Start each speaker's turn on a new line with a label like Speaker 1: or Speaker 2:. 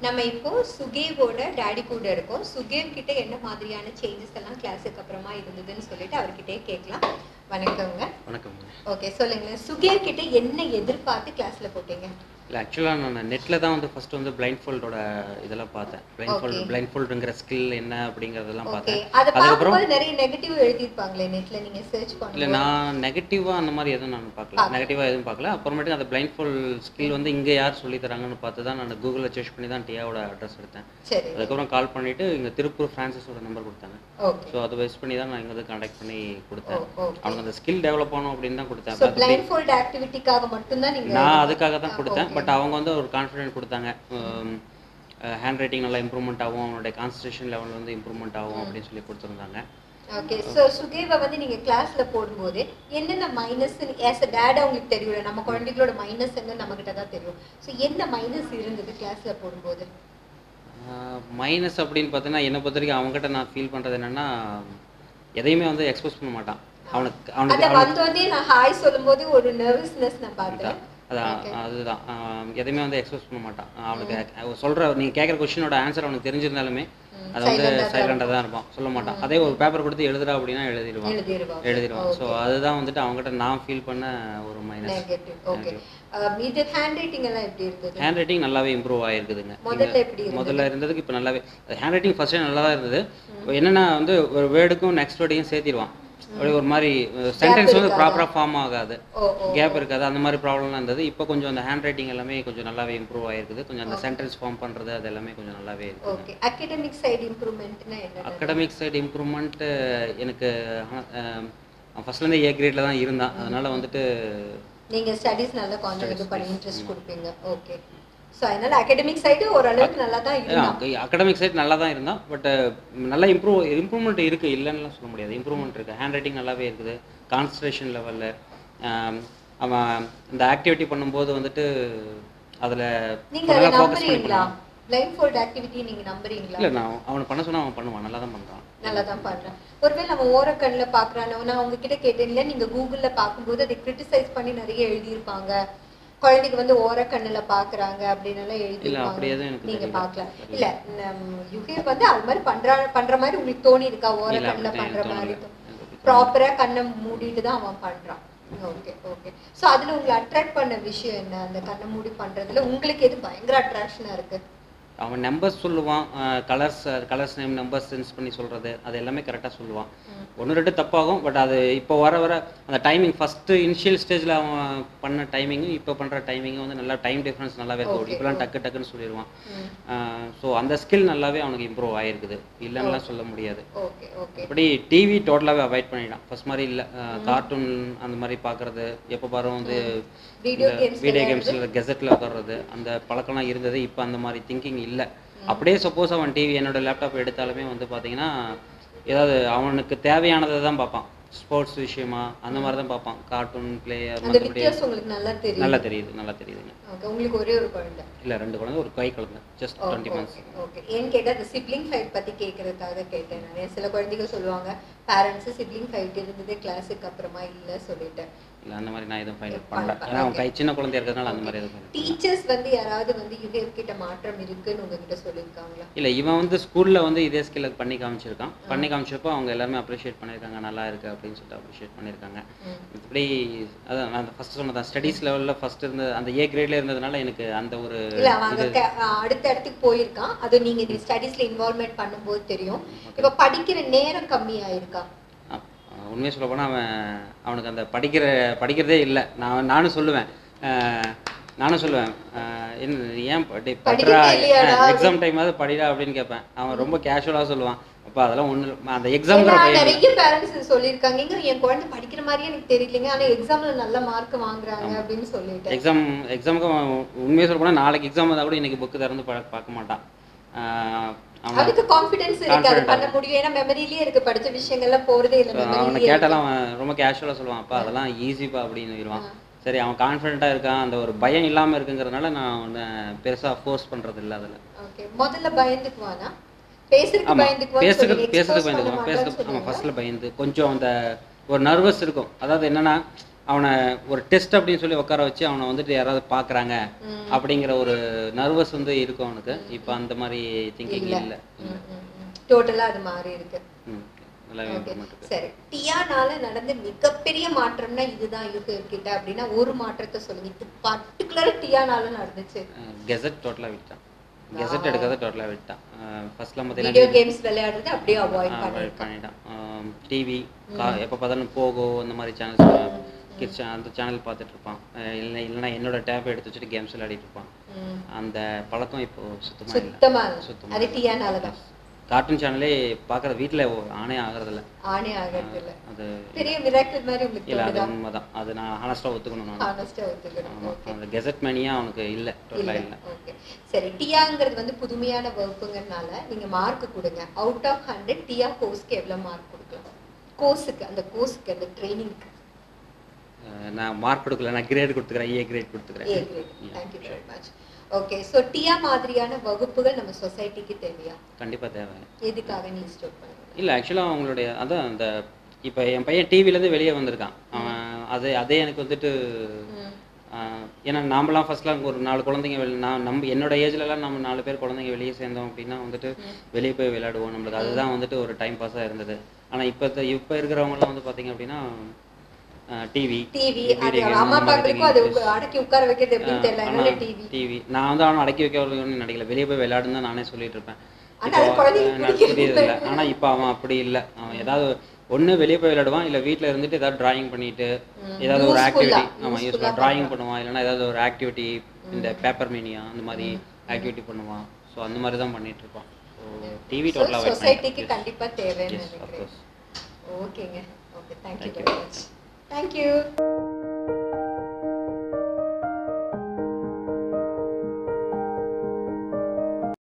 Speaker 1: நம்ம இப்போ சுகேவோட டேடி கூட இருக்கோம் சுகேவ் கிட்ட என்ன மாதிரியான சேஞ்சஸ் எல்லாம் கிளாஸுக்கு அப்புறமா இருந்ததுன்னு சொல்லிட்டு அவர்கிட்டயே கேட்கலாம் வணக்கங்க
Speaker 2: வணக்கம்
Speaker 1: ஓகே சொல்லுங்க சுகேவ் கிட்ட என்ன எதிர்பார்த்து கிளாஸ்ல போட்டீங்க
Speaker 2: இல்லை ஆக்சுவலாக நான் நெட்டில் தான் வந்து ஃபர்ஸ்ட் வந்து பிளைண்ட் ஃபோல்டோட இதெல்லாம் பார்த்தேன் பிளைண்ட் ஃபோல்டு
Speaker 1: Okay.
Speaker 2: பிளைண்ட் ஃபோல்டுங்கிற ஸ்கில் என்ன அப்படிங்கிறதெல்லாம்
Speaker 1: ஓகே
Speaker 2: பார்த்தேன்
Speaker 1: அத
Speaker 2: அதுக்கப்புறம்
Speaker 1: பார்க்கும்போது நிறைய நெகட்டிவ் எழுதிருப்பாங்களே நெட்ல நீங்க சர்ச்
Speaker 2: இல்லை
Speaker 1: பண்ணுங்க
Speaker 2: நான் நெகட்டிவாக அந்த மாதிரி எதுவும் நான் பார்க்கல
Speaker 1: பார்க்கல.
Speaker 2: நெகட்டிவாக எதுவும் பார்க்கல அப்புறமேட்டுக்கு அந்த பிளைண்ட் ஃபோல் ஸ்கில் வந்து இங்கே யார் சொல்லி தராங்கன்னு பார்த்து தான் நான் கூகுளில் சர்ச் பண்ணி தான் டியாவோட அட்ரஸ் எடுத்தேன்
Speaker 1: சரி
Speaker 2: அதுக்கப்புறம் கால் பண்ணிவிட்டு இங்கே திருப்பூர் ஃப்ரான்சிஸோட நம்பர் கொடுத்தாங்க
Speaker 1: ஓகே
Speaker 2: ஸோ அதை பேஸ் பண்ணி தான் நான் இங்கே வந்து கான்டாக்ட் பண்ணி கொடுத்தேன்
Speaker 1: ஓகே
Speaker 2: அவனுக்கு அந்த ஸ்கில் டெவலப் ஆகணும் அப்படின்னு தான் கொடுத்தேன்
Speaker 1: சோ
Speaker 2: மத்தபடி
Speaker 1: பிளைண்ட் ஃபோல்ட் ஆக்டிவிட்டிக்காக மட்டும் தான் நீங்க
Speaker 2: நான் அதுக்காக தான்
Speaker 1: ஆ,
Speaker 2: கொடுத்தேன்
Speaker 1: okay.
Speaker 2: பட் அவங்க வந்து ஒரு கான்ஃபிடென்ட் கொடுத்தாங்க ஹேண்ட் ரைட்டிங் நல்லா இம்ப்ரூவ்மெண்ட் ஆகும் அவனுடைய கான்சன்ட்ரேஷன் லெவல் வந்து இம்ப்ரூவ்மெண்ட் ஆகும் அப்படின்னு சொல்லி கொடுத்துருந்தாங்க
Speaker 1: ஓகே சோ சுகேவ வந்து நீங்க கிளாஸ்ல போடும்போது என்னென்ன மைனஸ் ஆஸ் அ டேட் உங்களுக்கு தெரியும்ல நம்ம குழந்தைகளோட மைனஸ் என்ன நம்ம கிட்ட தான் தெரியும் சோ என்ன மைனஸ் இருந்தது கிளாஸ்ல போடும்போது
Speaker 2: மைனஸ் அப்படின்னு பார்த்தீங்கன்னா என்னை பொறுத்த வரைக்கும் அவங்ககிட்ட நான் ஃபீல் பண்ணுறது என்னன்னா எதையுமே வந்து எக்ஸ்போஸ் பண்ண மாட்டான் அவனுக்கு அவனுக்கு
Speaker 1: அத
Speaker 2: அவனுக்கு
Speaker 1: வந்தோடனே நான் ஹாய் சொல்லும்போது ஒரு நர்வஸ்னஸ் நான் பார்த்தேன்
Speaker 2: அதான்
Speaker 1: Okay.
Speaker 2: அதுதான் ஆஹ் எதையுமே வந்து எக்ஸ்போஸ் பண்ண மாட்டான் அவனுக்கு அவன் சொல்ற நீங்க கேட்குற கொஸ்டினோட ஆன்சர் அவனுக்கு தெரிஞ்சிருந்தாலுமே
Speaker 1: ம்,
Speaker 2: அது வந்து
Speaker 1: silent ஆ தான்
Speaker 2: சைலண்டாக தான் இருப்பான் சொல்ல மாட்டான் அதே ஒரு பேப்பர் கொடுத்து எழுதுறா அப்படின்னா எழுதிடுவான்
Speaker 1: எழுதிருவாங்க
Speaker 2: எழுதிடுவான் ஸோ அதுதான் வந்துட்டு அவங்ககிட்ட நான் ஃபீல் பண்ண ஒரு மைனஸ்
Speaker 1: நெகட்டிவ் ஓகே இது ஹேண்ட் ரைட்டிங் எல்லாம் எப்படி இருந்தது
Speaker 2: ஹேண்ட் ரைட்டிங் நல்லாவே இம்ப்ரூவ் ஆகிருக்குதுங்க
Speaker 1: முதல்ல எப்படி இருந்தது
Speaker 2: முதல்ல இருந்ததுக்கு இப்போ நல்லாவே ஹேண்ட் ரைட்டிங் ஃபர்ஸ்டே நல்லா தான் இருந்தது என்னன்னா வந்து ஒரு வேர்டுக்கும் நெக்ஸ்ட் வேர்டையும் சேர்த்திடுவான் அப்படியே ஒரு மாதிரி சென்டென்ஸ் வந்து
Speaker 1: இருக்காதா?
Speaker 2: ப்ராப்பராக ஃபார்ம் ஆகாது
Speaker 1: ஓ ஓ
Speaker 2: கேப் இருக்காது அந்த மாதிரி ப்ராப்ளம்லாம் இருந்தது இப்போ கொஞ்சம் அந்த ஹேண்ட் ரைட்டிங் எல்லாமே கொஞ்சம் நல்லாவே இம்ப்ரூவ் ஆயிருக்குது கொஞ்சம் அந்த சென்டென்ஸ் ஃபார்ம் பண்ணுறது அது எல்லாமே கொஞ்சம் நல்லாவே இருக்குது
Speaker 1: ஓகே அகாடமிக் சைடு இம்ப்ரூவ்மெண்ட்னா என்ன
Speaker 2: அகடமிக் சைடு இம்ப்ரூவ்மெண்ட் எனக்கு ஃபர்ஸ்ட்லேருந்து ஏ கிரேடில் தான் இருந்தான் அதனால வந்துட்டு
Speaker 1: நீங்க ஸ்டடீஸ் நல்லா கான்சென்ட்ரேட் பண்ணி இன்ட்ரெஸ்ட் கொடுப்பீங்க ஓகே சோ அதனால அகாடமிக் சைடு ஓரளவுக்கு நல்லா தான் இருந்தான்
Speaker 2: அகடமிக் சைடு நல்லா தான் இருந்தான் பட் நல்லா இம்ப்ரூவ் இம்ப்ரூவ்மெண்ட் இருக்குது இல்லைன்னுலாம் சொல்ல முடியாது இம்ப்ரூவ்மெண்ட் இருக்குது ஹேண்ட் ரைட்டிங் நல்லாவே இருக்குது கான்சன்ட்ரேஷன் லெவலில் அவன் இந்த ஆக்டிவிட்டி பண்ணும்போது வந்துட்டு அதில்
Speaker 1: நீங்க அதை
Speaker 2: நல்லா ஃபோக்கஸ் பண்ணி
Speaker 1: நம்புறீங்களா
Speaker 2: பண்ணுவான்
Speaker 1: பிளைண்ட் ஃபோல்ட் ஆக்டிவிட்டி நீங்க நம்புறீங்களா
Speaker 2: இல்லை நான் அவனை பண்ண சொன்னா அவன் பண்ணுவான் நல்லா தான் பண்ணுறான்
Speaker 1: நல்லா தான் பண்றேன் ஒருவேளை நம்ம ஓரக்கண்ணில் பார்க்குறானோ நான் உங்ககிட்ட கேட்டேன் இல்ல நீங்க கூகுள்ல பார்க்கும்போது அதை கிரிட்டிசைஸ் பண்ணி நிறைய எழுதியிருப்பாங்க குழந்தைக்கு வந்து ஓரக்கண்ணுல பாக்குறாங்க அப்படின்னு எல்லாம்
Speaker 2: இல்ல, அப்படி எதுவும்
Speaker 1: எழுதியிருப்பாங்க
Speaker 2: எனக்கு
Speaker 1: நீங்க
Speaker 2: தெரியல.
Speaker 1: பார்க்கல இல்ல யுகேப் வந்து அது மாதிரி பண்ற பண்ற மாதிரி உங்களுக்கு தோணி இருக்கா
Speaker 2: இல்ல,
Speaker 1: ஓரக்கண்ணுல
Speaker 2: அப்படி
Speaker 1: பண்ற
Speaker 2: எனக்கு
Speaker 1: மாதிரி
Speaker 2: தோணல. எனக்கு அப்படி தோணல.
Speaker 1: ப்ராப்பரா கண்ணை மூடிட்டு தான் அவன் பண்றான் ஓகே ஓகே சோ அதுல உங்களை அட்ராக்ட் பண்ண விஷயம் என்ன அந்த கண்ணை மூடி பண்றதுல உங்களுக்கு எது பயங்கர அட்ராக்ஷனா இருக்கு
Speaker 2: அவன் நம்பர்ஸ் சொல்லுவான் colours colours name numbers sense பண்ணி சொல்கிறது அது எல்லாமே கரெக்டாக சொல்லுவான்
Speaker 1: ம்.
Speaker 2: ஒன்று ரெண்டு தப்பாகும் பட் அது இப்போ வர வர அந்த டைமிங் ஃபஸ்ட்டு இனிஷியல் ஸ்டேஜில் அவன் பண்ண டைமிங்கும் இப்போ பண்ணுற டைமிங்கும் வந்து நல்லா டைம் டிஃப்ரென்ஸ் நல்லாவே இருக்கும்
Speaker 1: Okay,
Speaker 2: இப்போலாம் டக்கு டக்குன்னு சொல்லிடுவான்
Speaker 1: ம்.
Speaker 2: ஸோ அந்த ஸ்கில் நல்லாவே அவனுக்கு இம்ப்ரூவ் ஆகிருக்குது இல்லைன்னுலாம் சொல்ல முடியாது
Speaker 1: ஓகே ஓகே
Speaker 2: அப்படி டிவி டோட்டலாகவே அவாய்ட் பண்ணிட்டான் ஃபர்ஸ்ட் மாதிரி இல்லை கார்ட்டூன் அந்த மாதிரி பார்க்குறது எப்போ பாரு வந்து
Speaker 1: வீடியோ கேம்ஸ்
Speaker 2: வீடியோ கேம்ஸில் கெசட்டில் உட்கார்றது அந்த பழக்கம்லாம் இருந்தது இப்போ அந்த மாதிரி திங்கிங் இல்லை அப்படியே சப்போஸ் அவன் டிவி என்னோட லேப்டாப் எடுத்தாலுமே வந்து பார்த்தீங்கன்னா ஏதாவது அவனுக்கு தேவையானதை தான் பார்ப்பான் ஸ்போர்ட்ஸ் விஷயமா அந்த மாதிரி தான் பார்ப்பான் கார்ட்டூன் பிளேயர்
Speaker 1: அந்த
Speaker 2: மற்றபடி
Speaker 1: வித்தியாசம் உங்களுக்கு நல்லா தெரியும்
Speaker 2: நல்லா தெரியுது நல்லா தெரியுதுங்க
Speaker 1: ஓகே உங்களுக்கு ஒரே ஒரு குழந்தை
Speaker 2: இல்லை ரெண்டு குழந்தை ஒரு கை குழந்தை ஜஸ்ட் டுவெண்ட்டி மந்த்ஸ்
Speaker 1: ஓகே ஏன்னு கேட்டா அந்த சிப்ளிங் ஃபைட் பத்தி கேட்கறதுக்காக கேட்டேன் நிறைய சில குழந்தைங்க சொல்லுவாங்க பேரண்ட்ஸ் சிப்ளிங் ஃபைட் இருந்தது கிளாஸுக்கு அப்புறமா இல்ல சொல்லிட்டேன்
Speaker 2: இல்லை அந்த மாதிரி நான் எதுவும் ஃபைண்ட்
Speaker 1: பண்ணல.
Speaker 2: பண்ணல ஏன்னா அவன் கை சின்ன குழந்தையா இருக்கிறதுனால அந்த மாதிரி எதுவும் பண்ணல.
Speaker 1: டீச்சர்ஸ் வந்து யாராவது வந்து யுகேவ் கிட்ட மாற்றம் இருக்குன்னு உங்ககிட்ட சொல்லியிருக்காங்களா
Speaker 2: இல்லை இவன் வந்து ஸ்கூலில் வந்து இதே ஸ்கில்ல பண்ணி காமிச்சிருக்கான் பண்ணி காமிச்சப்போ அவங்க எல்லாருமே அப்ரிஷியேட் பண்ணியிருக்காங்க நல்லா இருக்கு அப்படின்னு சொல்லிட்டு அப்ரிஷியேட் பண்ணியிருக்காங்க
Speaker 1: ம்.
Speaker 2: இப்படி அதான் நான் ஃபர்ஸ்ட் சொன்னதான் ஸ்டடீஸ் லெவலில் ஃபர்ஸ்ட் இருந்த அந்த ஏ கிரேட்ல இருந்ததுனால எனக்கு அந்த ஒரு
Speaker 1: இல்ல அவன் அங்க க- அடுத்த இடத்துக்கு போயிருக்கான் அது நீங்க இந்த ஸ்டடீஸ்ல இன்வால்வ்மெண்ட் பண்ணும்போது தெரியும் இப்ப படிக்கிற நேரம் கம்மியாயிருக்கா
Speaker 2: உண்மையை சொல்ல போனால் அவன் அவனுக்கு அந்த படிக்கிற படிக்கிறதே இல்லை நான் நானும் சொல்லுவேன் அஹ், நானும் சொல்லுவேன் அஹ், என்ன நீ ஏன் படி படுறா
Speaker 1: படிக்கவே இல்லையாடா?
Speaker 2: எக்ஸாம் டைமாவது படிடா அப்படின்னு கேட்பேன் அவன் ரொம்ப கேஷுவலாக சொல்லுவான் அப்போ அதெல்லாம் ஒன்று அந்த
Speaker 1: ஏன்னா
Speaker 2: எக்ஸாம்ங்கிற பையன்
Speaker 1: நிறைய பேரண்ட்ஸ் சொல்லியிருக்காங்க இங்க என் குழந்தை படிக்கிற மாதிரியே எனக்கு தெரியலங்க ஆனா எக்ஸாம்ல நல்ல மார்க் வாங்குறாங்க அப்படின்னு சொல்லிட்டு
Speaker 2: எக்ஸாம் எக்ஸாமுக்கு அவன் உண்மையை சொல்ல போனால் நாளைக்கு எக்ஸாம் வந்தால் கூட இன்னைக்கு புக்கு திறந்து பா- பார்க்க மாட்டான் ஆஹ் அவன்
Speaker 1: அதுக்கு கான்ஃபிடன்ஸ் இருக்கு அது
Speaker 2: Confident
Speaker 1: பண்ண முடியும் ஏன்னா மெமரியிலேயே இருக்கு படிச்ச விஷயங்கள்லாம் போறதே இல்ல
Speaker 2: so அவனை
Speaker 1: மெமரியிலேயே
Speaker 2: கேட்டாலும் அவன் ரொம்ப கேஷுவலாக சொல்லுவான் அப்பா அதெல்லாம் ஈஸிப்பா அப்படின்னு சொல்லுவான் சரி அவன் கான்ஃபிடென்ட்டாக இருக்கான் அந்த ஒரு பயம் இல்லாமல் இருக்குங்கிறதுனால நான் அவனை பெருசாக ஃபோர்ஸ் பண்ணுறது இல்லை அதில்
Speaker 1: ஓகே முதல்ல பயந்துக்குவானா பேசுறதுக்கு
Speaker 2: ஆமாம்
Speaker 1: பயந்துக்குவான்னு
Speaker 2: பேசுறதுக்கு
Speaker 1: சொல்லுங்க.
Speaker 2: பேசுறதுக்கு
Speaker 1: expose பண்ண
Speaker 2: பயந்துக்குவான்
Speaker 1: மாட்டான்னு
Speaker 2: பேசுறதுக்கு ஆமாம்
Speaker 1: சொல்லுங்க.
Speaker 2: ஃபர்ஸ்ட்டில் பயந்து கொஞ்சம் அந்த ஒரு நர்வஸ் இருக்கும் அதாவது என்னன்னா அவனை ஒரு டெஸ்ட் அப்படின்னு சொல்லி உட்கார வச்சு அவனை வந்துட்டு யாராவது பார்க்குறாங்க
Speaker 1: ம்.
Speaker 2: அப்படிங்கிற ஒரு நர்வஸ் வந்து இருக்கும் அவனுக்கு இப்போ அந்த மாதிரி திங்கிங் இல்லை
Speaker 1: டோட்டலா அது மாறி இருக்கு
Speaker 2: ம் நல்லாவே
Speaker 1: Okay.
Speaker 2: இம்ப்ரூவ்மெண்ட் இருக்கு
Speaker 1: சரி டியானால நடந்த மிகப்பெரிய மாற்றம்னா இதுதான் யூக கிட்ட அப்படின்னா ஒரு மாற்றத்தை சொல்லுங்க இது பர்டிகுலர் டியானால நடந்துச்சு
Speaker 2: கெசட் டோட்டலாக விட்டான் கெசட் எடுக்கிறத டோட்டலாக விட்டான் ஃபர்ஸ்ட்லாம்
Speaker 1: வீடியோ
Speaker 2: பார்த்தீங்கன்னா
Speaker 1: கேம்ஸ் விளையாடுறது அப்படியே அவாய்ட்
Speaker 2: அவாய்ட்
Speaker 1: பண்ணிருக்கான்
Speaker 2: பண்ணிட்டான் டிவி கா எப்போ பார்த்தாலும் போகோ அந்த மாதிரி சேனல்ஸ் கிட்ஸ் அந்த சேனல் பார்த்துட்டு இருப்பான் அஹ் இல்லை இல்லைன்னா என்னோட டேப் எடுத்து வச்சுட்டு கேம்ஸ் விளையாடிட்டு இருப்பான்
Speaker 1: ம்.
Speaker 2: அந்த பழக்கம் இப்போ சுத்தமாக இல்லை
Speaker 1: சுத்தமா இல்ல.
Speaker 2: சுத்தமா
Speaker 1: அது டியானால தான்
Speaker 2: கார்ட்டூன் சேனலே பார்க்குற வீட்டில் ஆனே ஆகிறதில்ல
Speaker 1: ஆனே ஆகிறது இல்ல
Speaker 2: அது
Speaker 1: பெரிய மிராக்கிள் மாதிரி உங்களுக்கு
Speaker 2: இல்லை அது
Speaker 1: தோணுதா
Speaker 2: உண்மைதான் அது நான் ஹானஸ்ட்டாக ஒத்துக்கணும் நான்
Speaker 1: ஹானஸ்டா ஒத்துக்கணும்
Speaker 2: ஆமாம்
Speaker 1: ஓகே
Speaker 2: அந்த கெசட் மணியா அவனுக்கு இல்லை டோட்டலாக இல்லை
Speaker 1: ஓகே சரி டியாங்கிறது வந்து புதுமையான வகுப்புங்கிறனால நீங்க மார்க் கொடுங்க அவுட் ஆஃப் ஹண்ட்ரட் டியா கோர்ஸ்க்கு எவ்வளவு மார்க் கொடுக்கலாம் கோர்ஸுக்கு அந்த கோர்ஸுக்கு அந்த ட்ரைனிங்க்கு
Speaker 2: அஹ் நான் மார்க் கொடுக்கல நான் கிரேட் கொடுத்துக்கிறேன் ஏ கிரேட்
Speaker 1: ஏ
Speaker 2: கொடுத்துக்கிறேன்
Speaker 1: grade thank you very much okay so டியா மாதிரியான வகுப்புகள் நம்ம சொசைட்டிக்கு தேவையா
Speaker 2: கண்டிப்பாக தேவை
Speaker 1: எதுக்காக நீ ஸ்டாப் பண்ணுங்க
Speaker 2: இல்லை ஆக்சுவலாக அவங்களுடைய அதான் அந்த இப்போ என் பையன் டிவிலேருந்து வெளியே வந்திருக்கான் அவன் அது அதே எனக்கு வந்துட்டு ஆஹ், ஏன்னா நாமெல்லாம் ஃபர்ஸ்ட்லாம் ஒரு நாலு குழந்தைங்க வெளி நான் நம்ம என்னோட ஏஜ்லலாம் நம்ம நாலு பேர் குழந்தைங்க வெளியே சேர்ந்தோம் அப்படின்னா வந்துட்டு வெளியே போய் விளையாடுவோம் நம்மளுக்கு அதுதான் வந்துட்டு ஒரு டைம் பாஸாக இருந்தது ஆனால் இப்போ இப்போ இருக்கிறவங்கலாம் வந்து பார்த்தீங்க அப்படின்னா டிவி
Speaker 1: டிவி அது அம்மா அப்பாக்களுக்கும் அது உக்க- அடக்கி உட்கார வைக்கிறது எப்படின்னு தெரியல அதனால டிவி
Speaker 2: டிவி நான் வந்து அவனை அடக்கி வைக்கணும்னு நினைக்கல வெளியே போய் விளையாடுன்னு தான் நானே சொல்லிட்டு இருப்பேன்
Speaker 1: ஆனா அது
Speaker 2: இப்போ
Speaker 1: குழந்தைக்கு
Speaker 2: எனக்கு
Speaker 1: பிடிக்கிறது
Speaker 2: புரியுது இல்லை ஆனால் இப்போ அவன் அப்படி இல்லை அவன் ஏதாவது ஒண்ணு வெளியே போய் விளையாடுவான் இல்லை வீட்டில் இருந்துட்டு ஏதாவது டிராயிங் பண்ணிட்டு
Speaker 1: ம்,
Speaker 2: ஏதாவது ஒரு
Speaker 1: useful-ஆ,
Speaker 2: ஆக்டிவிட்டி ஆமாம்
Speaker 1: useful-ஆ
Speaker 2: யூஸ்ஃபுல்லாக டிராயிங் பண்ணுவான் இல்லைன்னா ஏதாவது ஒரு ஆக்டிவிட்டி இந்த பேப்பர் மீனியா அந்த மாதிரி
Speaker 1: ம்.
Speaker 2: ஆக்டிவிட்டி பண்ணுவான் ஸோ அந்த மாதிரி தான் பண்ணிட்டு இருப்பான் ஸோ டிவி டோட்டலாக
Speaker 1: சொசைட்டிக்கு கண்டிப்பா தேவைன்னு
Speaker 2: எஸ்
Speaker 1: நினைக்கிறேன்
Speaker 2: அஃப்கோர்ஸ்
Speaker 1: ஓகேங்க okay thank you
Speaker 2: Thank
Speaker 1: very much thank you